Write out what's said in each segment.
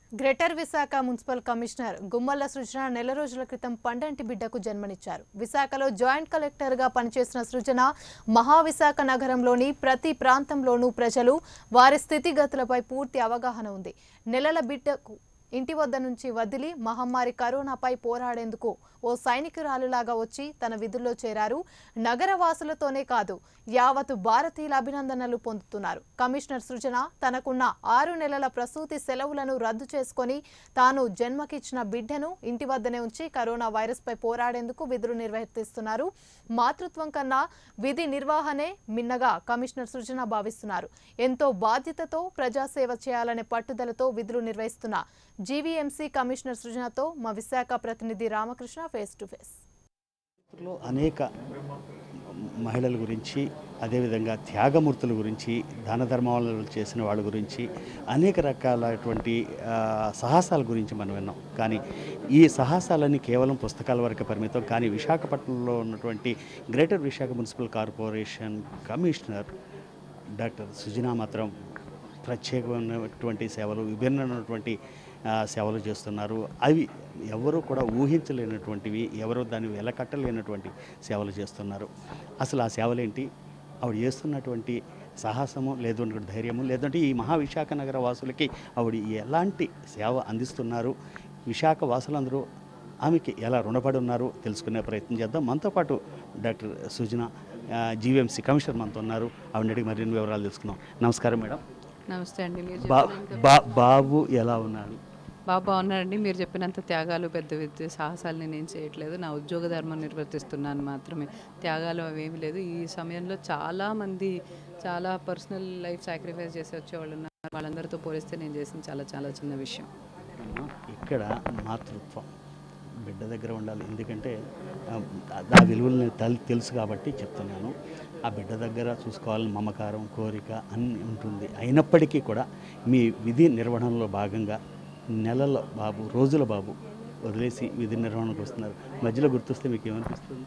greater Visakha municipal commissioner Gummalla Srujana నెల రోజుల క్రితం పండంటి బిడ్డకు జన్మనిచ్చారు విశాఖలో జాయింట్ కలెక్టర్గా పనిచేసిన సృజన మహావిశాఖ నగరంలోని ప్రతి ప్రాంతంలోనూ ప్రజలు వారి స్థితిగతులపై పూర్తి అవగాహన ఉంది నెలల బిడ్డకు ఇంటి వద్ద నుంచి వదిలి మహమ్మారి కరోనాపై పోరాడేందుకు ఓ సైనికురాలులాగా వచ్చి తన విధుల్లో చేరారు నగర వాసులతోనే కాదు యావత్ భారతీయుల అభినందనలు పొందుతున్నారు కమిషనర్ సృజన తనకున్న ఆరు నెలల ప్రసూతి సెలవులను రద్దు చేసుకొని తాను జన్మకిచ్చిన బిడ్డను ఇంటి వద్దనే ఉంచి కరోనా వైరస్పై పోరాడేందుకు విధులు నిర్వర్తిస్తున్నారు మాతృత్వం కన్నా విధి నిర్వహణే మిన్నగా కమిషనర్ సృజన భావిస్తున్నారు ఎంతో బాధ్యతతో ప్రజాసేవ చేయాలనే పట్టుదలతో విధులు నిర్వహిస్తున్న జీవీఎంసీ కమిషనర్ సృజనతో మా విశాఖ ప్రతినిధి రామకృష్ణ ఫేస్ టు ఫేస్ లో అనేక మహిళల గురించి అదేవిధంగా త్యాగమూర్తుల గురించి దాన ధర్మాలు చేసిన వాళ్ళ గురించి అనేక రకాలటువంటి ఆ, సాహసాల గురించి మనం విన్నాం కానీ ఈ సాహసాలన్నీ కేవలం పుస్తకాల వరకు పరిమితం కానీ విశాఖపట్నంలో ఉన్నటువంటి greater Visakha municipal corporation commissioner doctor Sujana మాత్రం ప్రత్యేకమైనటువంటి సేవలు విభిన్నమైనటువంటి ఆ, సేవలు చేస్తున్నారు అవి ఎవరు కూడా ఊహించలేనటువంటివి ఎవరు దాన్ని వెలకట్టలేనటువంటి సేవలు చేస్తున్నారు అసలు ఆ సేవలేంటి ఆవిడ చేస్తున్నటువంటి సాహసము లేదంటే ధైర్యము లేదంటే ఈ మహావిశాఖ నగర వాసులకి ఆవిడ ఎలాంటి సేవ అందిస్తున్నారు విశాఖ వాసులందరూ ఆమెకి ఎలా రుణపడి ఉన్నారు తెలుసుకునే ప్రయత్నం చేద్దాం మనతో పాటు డాక్టర్ సుజన జీవీఎంసీ కమిషనర్ మనతో ఉన్నారు ఆవిడ అడిగి మరిన్ని వివరాలు తెలుసుకుందాం నమస్కారం మేడం నమస్తే అండి మీరు బా చెప్పినంత బా బాబు ఎలా ఉన్నారు బాగా బాగున్నారండి మీరు చెప్పినంత త్యాగాలు పెద్ద పెద్ద సాహసాలు నేను చేయట్లేదు నా ఉద్యోగ ధర్మం నిర్వర్తిస్తున్నాను మాత్రమే త్యాగాలు అవేమి లేదు ఈ సమయంలో చాలా మంది చాలా పర్సనల్ లైఫ్ సాక్రిఫైస్ చేసి వచ్చేవాళ్ళు ఉన్నారు వాళ్ళందరితో పోలిస్తే నేను చేసిన చాలా చాలా చిన్న విషయం అమ్మా, ఇక్కడ మాతృత్వం బిడ్డ దగ్గర ఉండాలి ఎందుకంటే ఆ, ఆ విలువలు నేను తెల్- తెలుసు కాబట్టి చెప్తున్నాను ఆ బిడ్డ దగ్గర చూసుకోవాలని మమకారం కోరిక అన్ని ఉంటుంది అయినప్పటికీ కూడా మీ విధి నిర్వహణలో భాగంగా నెలల బాబు రోజుల బాబు వదిలేసి విధి నిర్వహణకు వస్తున్నారు మధ్యలో గుర్తొస్తే మీకు ఏమనిపిస్తుంది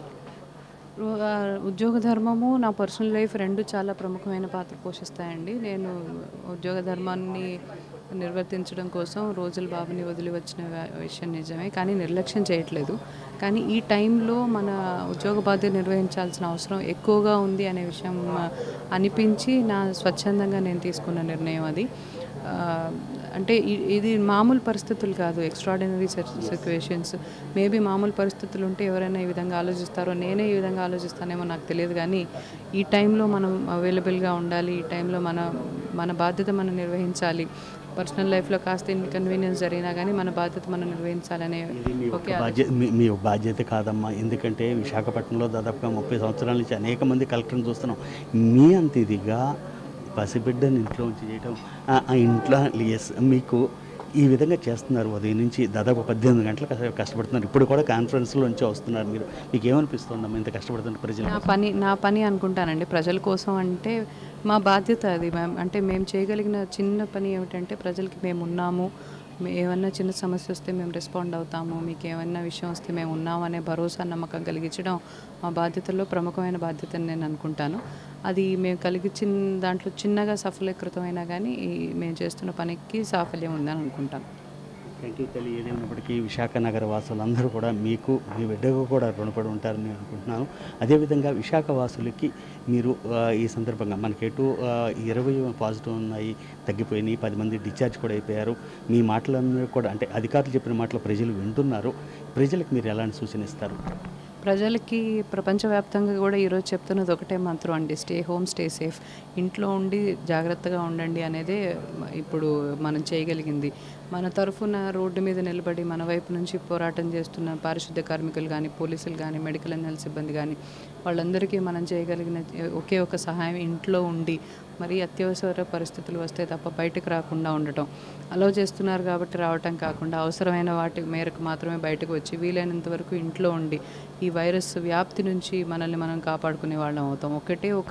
రో- ఆ, ఉద్యోగ ధర్మము నా పర్సనల్ లైఫ్ రెండు చాలా ప్రముఖమైన పాత్ర పోషిస్తాయండి నేను ఉద్యోగ ధర్మాన్ని నిర్వర్తించడం కోసం రోజుల బాబుని వదిలి వచ్చిన వ- విషయం నిజమే కానీ నిర్లక్ష్యం చేయట్లేదు కానీ ఈ టైంలో మన ఉద్యోగ బాధ్యత నిర్వహించాల్సిన అవసరం ఎక్కువగా ఉంది అనే విషయం ఆ, అనిపించి నా స్వచ్ఛందంగా నేను తీసుకున్న నిర్ణయం అది ఆ, అంటే ఇ- ఇది మామూలు పరిస్థితులు కాదు ఎక్స్ట్రాడినరీ సిచ్యువేషన్స్ మేబీ మామూలు పరిస్థితులు ఉంటే ఎవరైనా ఈ విధంగా ఆలోచిస్తారో నేనే ఈ విధంగా ఆలోచిస్తానేమో నాకు తెలియదు కానీ ఈ టైంలో మనం అవైలబుల్గా ఉండాలి ఈ టైంలో మన మన బాధ్యత మనం నిర్వహించాలి పర్సనల్ లైఫ్లో కాస్త ఇన్కన్వీనియన్స్ జరిగినా కానీ మన బాధ్యత మనం నిర్వహించాలనే ఇది మీ ఒకే ఒక్క బాధ్యత మీ మీ బాధ్యత కాదమ్మా ఎందుకంటే విశాఖపట్నంలో దాదాపుగా ముప్పై సంవత్సరాల నుంచి అనేక మంది కలెక్టర్ని చూస్తున్నాం మీ అంత ఇదిగా పసిబిడ్డని ఇంట్లో ఉంచి చేయటం ఆ ఆ ఇంట్లో ఎస్ మీకు ఈ విధంగా చేస్తున్నారు ఉదయం నుంచి దాదాపు పద్దెనిమిది గంటలు కష్ట- కష్టపడుతున్నారు ఇప్పుడు కూడా కాన్ఫరెన్స్లో నుంచి వస్తున్నారు మీరు మీకు ఏమనిపిస్తుందమ్మా ఇంత కష్టపడుతున్న ప్రజలు నా పని నా పని అనుకుంటానండి ప్రజల కోసం అంటే మా బాధ్యత అది మ్యామ్ అంటే మేము చేయగలిగిన చిన్న పని ఏమిటంటే ప్రజలకి మేము ఉన్నాము మే- ఏమన్నా చిన్న సమస్య వస్తే మేము రెస్పాండ్ అవుతాము మీకు ఏమన్నా విషయం వస్తే మేము ఉన్నాము అనే భరోసా నమ్మకం కలిగించడం మా బాధ్యతల్లో ప్రముఖమైన బాధ్యత అని నేను అనుకుంటాను అది మేము కలిగించిన దాంట్లో చిన్నగా సఫలీకృతమైనా కానీ ఈ మేము చేస్తున్న పనికి సాఫల్యం ఉందని అనుకుంటాను థ్యాంక్ యూ తల్లి ఏదేమైనప్పటికీ విశాఖ నగర వాసులందరూ కూడా మీకు మీ బిడ్డకు కూడా రుణపడి ఉంటారని నేను అనుకుంటున్నాను అదేవిధంగా విశాఖ వాసులకి మీరు ఆ, ఈ సందర్భంగా మనకి ఎటు ఆ, ఇరవై పాజిటివ్ ఉన్నాయి తగ్గిపోయినాయి పది మంది డిశ్చార్జ్ కూడా అయిపోయారు మీ మాటలన్నీ కూడా అంటే అధికారులు చెప్పిన మాటలు ప్రజలు వింటున్నారు ప్రజలకు మీరు ఎలాంటి సూచన ఇస్తారు ప్రజలకి ప్రపంచవ్యాప్తంగా కూడా ఈరోజు చెప్తున్నది ఒకటే మంత్రం అండి స్టే హోమ్ స్టే సేఫ్ ఇంట్లో ఉండి జాగ్రత్తగా ఉండండి అనేదే మ- ఇప్పుడు మనం చేయగలిగింది మన తరఫున రోడ్డు మీద నిలబడి మన వైపు నుంచి పోరాటం చేస్తున్న పారిశుద్ధ్య కార్మికులు కానీ పోలీసులు కానీ మెడికల్ అండ్ హెల్త్ సిబ్బంది కానీ వాళ్ళందరికీ మనం చేయగలిగిన ఒకే ఒక సహాయం ఇంట్లో ఉండి మరి అత్యవసర పరిస్థితులు వస్తే తప్ప బయటకు రాకుండా ఉండటం అలో చేస్తున్నారు కాబట్టి రావటం కాకుండా అవసరమైన వాటి మేరకు మాత్రమే బయటకు వచ్చి వీలైనంత వరకు ఇంట్లో ఉండి ఈ వైరస్ వ్యాప్తి నుంచి మనల్ని మనం కాపాడుకునే వాళ్ళం అవుతాం ఒకటే ఒక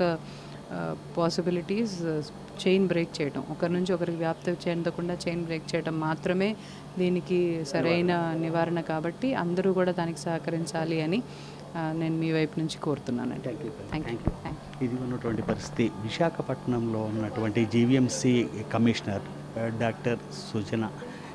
పాసిబిలిటీస్ చైన్ బ్రేక్ చేయడం ఒకరి నుంచి ఒకరికి వ్యాప్తి చెందకుండా చైన్ బ్రేక్ చేయడం మాత్రమే దీనికి సరైన నివారణ కాబట్టి అందరూ కూడా దానికి సహకరించాలి అని ఆ, నేను మీ వైపు నుంచి కోరుతున్నానండి thank you thank you thank you ఇది ఉన్నటువంటి పరిస్థితి విశాఖపట్నంలో ఉన్నటువంటి జీవీఎంసీ కమిషనర్ ఆ, డాక్టర్ సుజన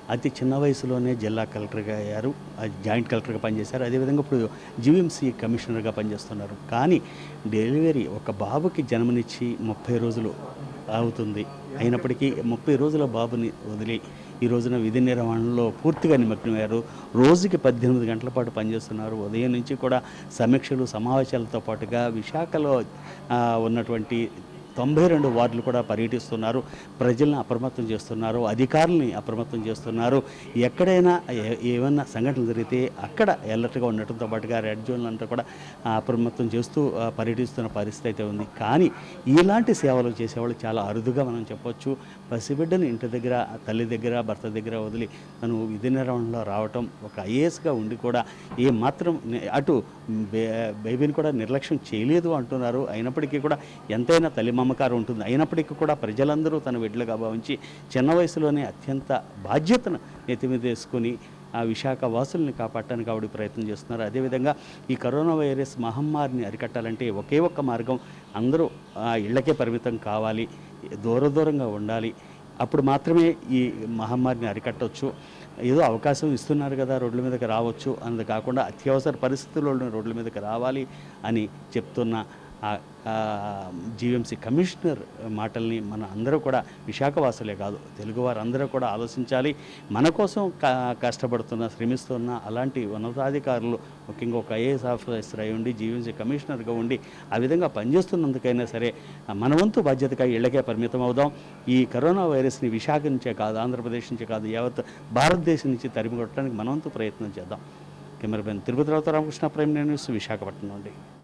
అతి చిన్న వయసులోనే జిల్లా కలెక్టర్గా అయ్యారు ఆ జాయింట్ కలెక్టర్గా పనిచేశారు అదేవిధంగా ఇప్పుడు జీవీఎంసీ కమిషనర్గా పనిచేస్తున్నారు కానీ డెలివరీ ఒక బాబుకి జన్మనిచ్చి ముప్పై రోజులు అవుతుంది అయినప్పటికీ ముప్పై రోజుల బాబుని వదిలి ఈ రోజున విధి నిర్వహణలో పూర్తిగా నిమగ్నమయ్యారు రోజుకి పద్దెనిమిది గంటల పాటు పనిచేస్తున్నారు ఉదయం నుంచి కూడా సమీక్షలు సమావేశాలతో పాటుగా విశాఖలో ఆ, ఉన్నటువంటి తొంభై రెండు వార్డులు కూడా పర్యటిస్తున్నారు ప్రజలను అప్రమత్తం చేస్తున్నారు అధికారుల్ని అప్రమత్తం చేస్తున్నారు ఎక్కడైనా ఏ- ఏమన్నా సంఘటనలు జరిగితే అక్కడ అలర్ట్గా ఉండటంతో పాటుగా రెడ్ జోన్లు అంతా కూడా ఆ, అప్రమత్తం చేస్తూ ఆ, పర్యటిస్తున్న పరిస్థితి అయితే ఉంది కానీ ఇలాంటి సేవలు చేసేవాళ్ళు చాలా అరుదుగా మనం చెప్పొచ్చు పసిబిడ్డను ఇంటి దగ్గర తల్లి దగ్గర భర్త దగ్గర వదిలి తను విధి నిర్వహణలో రావటం ఒక ఐఏఎస్గా ఉండి కూడా ఏ మాత్రం ని- అటు బే బేబీని కూడా నిర్లక్ష్యం చేయలేదు అంటున్నారు అయినప్పటికీ కూడా ఎంతైనా తల్లి మమకారం ఉంటుంది అయినప్పటికీ కూడా ప్రజలందరూ తన బిడ్డలుగా భావించి చిన్న వయసులోనే అత్యంత బాధ్యతను నెత్తి మీద వేసుకొని ఆ విశాఖ వాసుల్ని కాపాడటానికి ఆవిడ ప్రయత్నం చేస్తున్నారు అదేవిధంగా ఈ కరోనా వైరస్ మహమ్మారిని అరికట్టాలంటే ఒకే ఒక్క మార్గం అందరూ ఆ ఇళ్లకే పరిమితం కావాలి దూర దూరంగా ఉండాలి అప్పుడు మాత్రమే ఈ మహమ్మారిని అరికట్టవచ్చు ఏదో అవకాశం ఇస్తున్నారు కదా రోడ్ల మీదకి రావచ్చు అన్నది కాకుండా అత్యవసర పరిస్థితుల్లో రోడ్ల మీదకి రావాలి అని చెప్తున్న జీవీఎంసీ కమిషనర్ మాటల్ని మన అందరూ కూడా విశాఖవాసులే కాదు తెలుగువారు అందరూ కూడా ఆలోచించాలి మన కోసం క- కష్టపడుతున్న శ్రమిస్తున్న అలాంటి ఉన్నతాధికారులు ముఖ్యంగా ఒక ఐఏఎస్ ఆఫీసర్ అయి ఉండి జీవీఎంసీ కమిషనర్గా ఉండి ఆ విధంగా పనిచేస్తున్నందుకైనా సరే మన వంతు బాధ్యతగా ఇళ్లకే పరిమితం అవుదాం ఈ కరోనా వైరస్ని విశాఖ నుంచే కాదు ఆంధ్రప్రదేశ్ నుంచే కాదు యావత్ భారతదేశం నుంచి తరిమి కొట్టడానికి మన వంతు ప్రయత్నం చేద్దాం కెమెరామెన్ తిరుపతి రావుతో రామకృష్ణ ప్రైమ్ న్యూస్ విశాఖపట్నం నుండి